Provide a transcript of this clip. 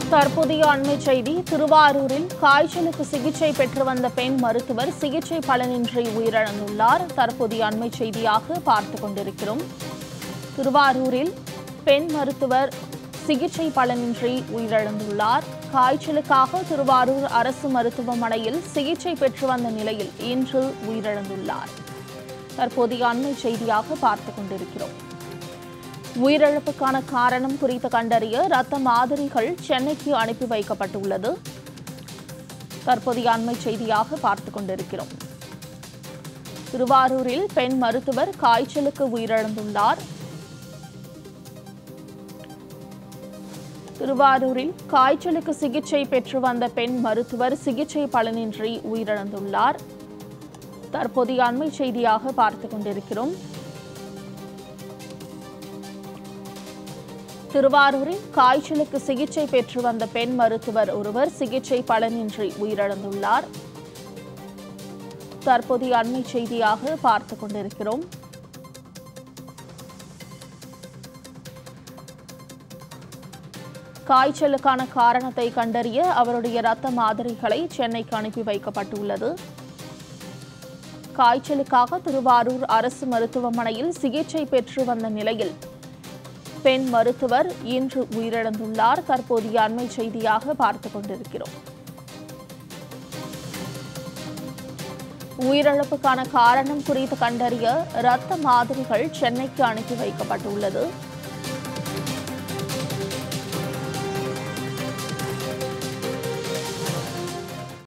தற்போதைய அண்மை செய்தி திருவாரூரில் காய்ச்சலுக்கு சிகிச்சை பெற்று வந்த பெண் மருத்துவர் சிகிச்சை பலனின்றி உயிரிழந்துள்ளார் தற்போதைய அண்மை செய்தியாக பார்த்து கொண்டிருக்கிறோம் திருவாரூரில் பெண் மருத்துவர் சிகிச்சை பலனின்றி உயிரிழந்துள்ளார் காய்ச்சலுக்காக திருவாரூர் அரசு மருத்துவமனையில் சிகிச்சை பெற்று வந்த நிலையில் இன்று உயிரிழந்துள்ளார் தற்போதைய அண்மை செய்தியாக பார்த்து கொண்டிருக்கிறோம் உயிரிழப்புக்கான காரணம் குறித்து கண்டறிய ரத்த மாதிரிகள் சென்னைக்கு அனுப்பி வைக்கப்பட்டுள்ளது தற்போதைய அண்மை செய்தியாக பார்த்து கொண்டிருக்கிறோம் திருவாரூரில் பெண் மருத்துவர் காய்ச்சலுக்கு உயிரிழந்துள்ளார் திருவாரூரில் காய்ச்சலுக்கு சிகிச்சை பெற்று வந்த பெண் மருத்துவர் சிகிச்சை பலனின்றி உயிரிழந்துள்ளார் தற்போதைய அண்மை செய்தியாக பார்த்து கொண்டிருக்கிறோம் திருவாரூரில் காய்ச்சலுக்கு சிகிச்சை பெற்று வந்த பெண் மருத்துவர் ஒருவர் சிகிச்சை பலனின்றி உயிரிழந்துள்ளார் தற்போதைய அண்மை செய்தியாக பார்த்து கொண்டிருக்கிறோம் காய்ச்சலுக்கான காரணத்தை கண்டறிய அவருடைய இரத்த மாதிரிகளை சென்னைக்கு அனுப்பி வைக்கப்பட்டுள்ளது காய்ச்சலுக்காக திருவாரூர் அரசு மருத்துவமனையில் சிகிச்சை பெற்று வந்த நிலையில் பெண் மருத்துவர் இன்று உயிரிழந்துள்ளார் தற்போதைய அண்மை செய்தியாக பார்த்து கொண்டிருக்கிறோம் உயிரிழப்புக்கான காரணம் குறித்து கண்டறிய இரத்த மாதிரிகள் சென்னைக்கு அனுப்பி வைக்கப்பட்டுள்ளது